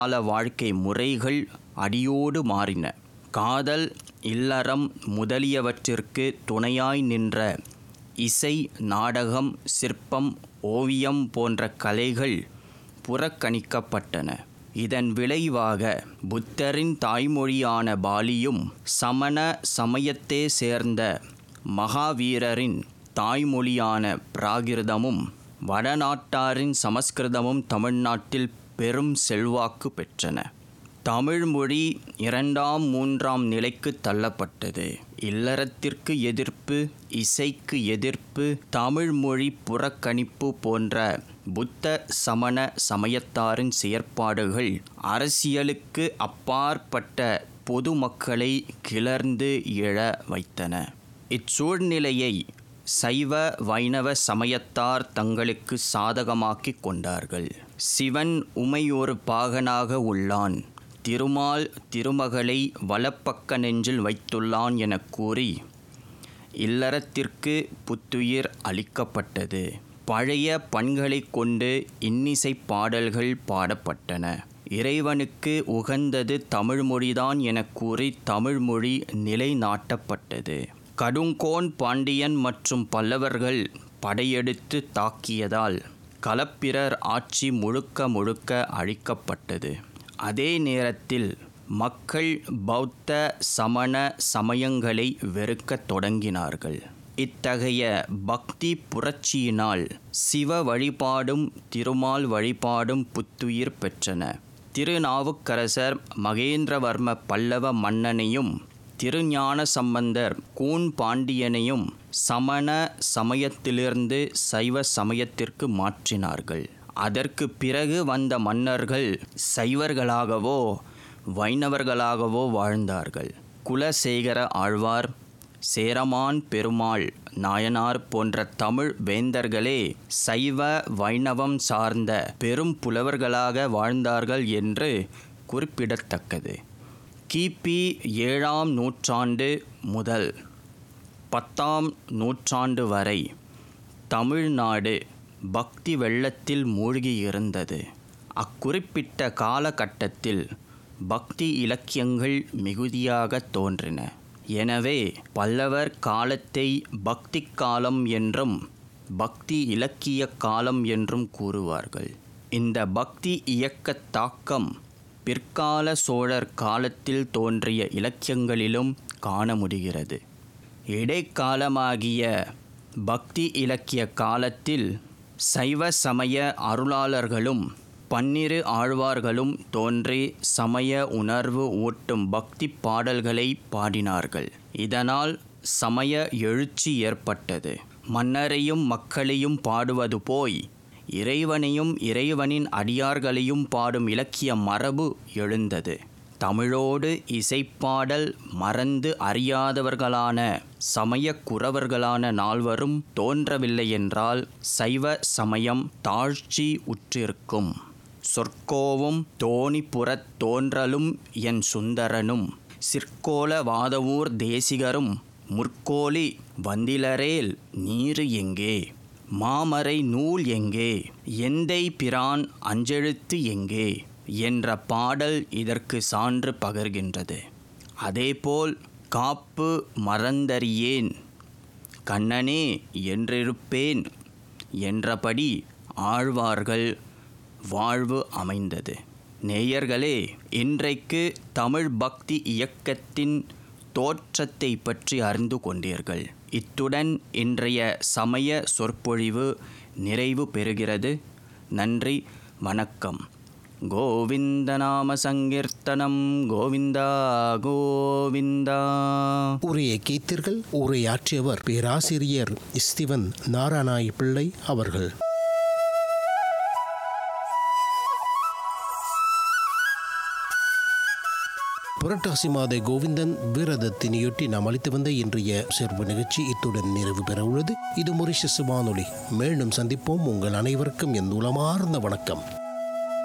கால வாழ்க்கை முறைகள் அடியோடு மாறின காதல் இல்லறம் முதலியவற்றிற்கு துணையாய் நின்ற இசை நாடகம் சிற்பம் ஓவியம் போன்ற கலைகள் புறக்கணிக்கப்பட்டன இதன் விளைவாக புத்தரின் தாய்மொழியான பாலியும் சமண சமயத்தே சேர்ந்த மகாவீரரின் தாய்மொழியான பிராகிருதமும் வடநாட்டாரின் சமஸ்கிருதமும் தமிழ்நாட்டில் பெரும் செல்வாக்கு பெற்றன தமிழ்மொழி இரண்டாம் மூன்றாம் நிலைக்கு தள்ளப்பட்டது இல்லறத்திற்கு எதிர்ப்பு இசைக்கு எதிர்ப்பு தமிழ்மொழி புறக்கணிப்பு போன்ற புத்த சமண சமயத்தாரின் செயற்பாடுகள் அரசியலுக்கு அப்பாற்பட்ட பொதுமக்களை கிளர்ந்து எழ வைத்தன இச்சூழ்நிலையை சைவ வைணவ சமயத்தார் தங்களுக்கு சாதகமாக்கிக் கொண்டார்கள் சிவன் உமையொரு பாகனாக உள்ளான் திருமால் திருமகளை வலப்பக்க நெஞ்சில் வைத்துள்ளான் எனக் கூறி இல்லறத்திற்கு புத்துயிர் அளிக்கப்பட்டது பழைய பண்களைக் கொண்டு இன்னிசை பாடல்கள் பாடப்பட்டன இறைவனுக்கு உகந்தது தமிழ்மொழிதான் எனக் கூறி தமிழ்மொழி நிலைநாட்டப்பட்டது கடுங்கோன் பாண்டியன் மற்றும் பல்லவர்கள் படையெடுத்து தாக்கியதால் களப்பிரர் ஆட்சி முழுக்க முழுக்க அழிக்கப்பட்டது அதே நேரத்தில் மக்கள் பௌத்த சமண சமயங்களை வெறுக்கத் தொடங்கினார்கள் இத்தகைய பக்தி புரட்சியினால் சிவ வழிபாடும் திருமால் வழிபாடும் புத்துயிர் பெற்றன திருநாவுக்கரசர் மகேந்திரவர்ம பல்லவ மன்னனையும் திருஞான சம்பந்தர் கூன் பாண்டியனையும் சமண சமயத்திலிருந்து சைவ சமயத்திற்கு மாற்றினார்கள் அதற்கு பிறகு வந்த மன்னர்கள் சைவர்களாகவோ வைணவர்களாகவோ வாழ்ந்தார்கள் குலசேகர ஆழ்வார் சேரமான் பெருமாள் நாயனார் போன்ற தமிழ் வேந்தர்களே சைவ வைணவம் சார்ந்த பெரும் புலவர்களாக வாழ்ந்தார்கள் என்று குறிப்பிடத்தக்கது கிபி ஏழாம் நூற்றாண்டு முதல் பத்தாம் நூற்றாண்டு வரை தமிழ்நாடு பக்தி வெள்ளத்தில் மூழ்கியிருந்தது அக்குறிப்பிட்ட காலகட்டத்தில் பக்தி இலக்கியங்கள் மிகுதியாக தோன்றின எனவே பல்லவர் காலத்தை பக்தி காலம் என்றும் பக்தி இலக்கிய காலம் என்றும் கூறுவார்கள் இந்த பக்தி இயக்க தாக்கம் பிற்கால சோழர் காலத்தில் தோன்றிய இலக்கியங்களிலும் காண முடிகிறது இடைக்காலமாகிய பக்தி இலக்கிய காலத்தில் சைவ சமய அருளாளர்களும் பன்னிரு ஆழ்வார்களும் தோன்றி சமய உணர்வு ஊட்டும் பக்தி பாடல்களை பாடினார்கள் இதனால் சமய எழுச்சி ஏற்பட்டது மன்னரையும் மக்களையும் பாடுவது போய் இறைவனையும் இறைவனின் அடியார்களையும் பாடும் இலக்கிய மரபு எழுந்தது தமிழோடு இசைப்பாடல் மறந்து அறியாதவர்களான சமய குறவர்களான நால்வரும் தோன்றவில்லை என்றால் சைவ சமயம் தாழ்ச்சி உற்றிருக்கும் சொற்கோவும் தோணிப்புறத் தோன்றலும் என் சுந்தரனும் சிற்கோல வாதவூர் தேசிகரும் முற்கோலி வந்திலரேல் நீரு எங்கே மாமறை நூல் எங்கே எந்தை பிரான் அஞ்செழுத்து எங்கே என்ற பாடல் இதற்கு சான்று பகர்கின்றது அதேபோல் காப்பு மறந்தறியேன் கண்ணனே என்றிருப்பேன் என்றபடி ஆழ்வார்கள் வாழ்வு அமைந்தது நேயர்களே இன்றைக்கு தமிழ் பக்தி இயக்கத்தின் தோற்றத்தை பற்றி அறிந்து கொண்டீர்கள் இத்துடன் இன்றைய சமய சொற்பொழிவு நிறைவு பெறுகிறது நன்றி வணக்கம் கோவிந்த நாம சங்கீர்த்தனம் கோவிந்தா கோவிந்தா உரையை கேட்டீர்கள் உரையாற்றியவர் பேராசிரியர் ஸ்டிவன் நாராயணாய் பிள்ளை அவர்கள் புரட்டாசி மாத கோவிந்தன் விரதத்தினையொட்டி நாம் அளித்து வந்த இன்றைய சிறப்பு நிகழ்ச்சி இத்துடன் நிறைவு பெற உள்ளது இது மொரிஷஸ் வானொலி மீண்டும் சந்திப்போம் உங்கள் அனைவருக்கும் என் உளமார்ந்த வணக்கம்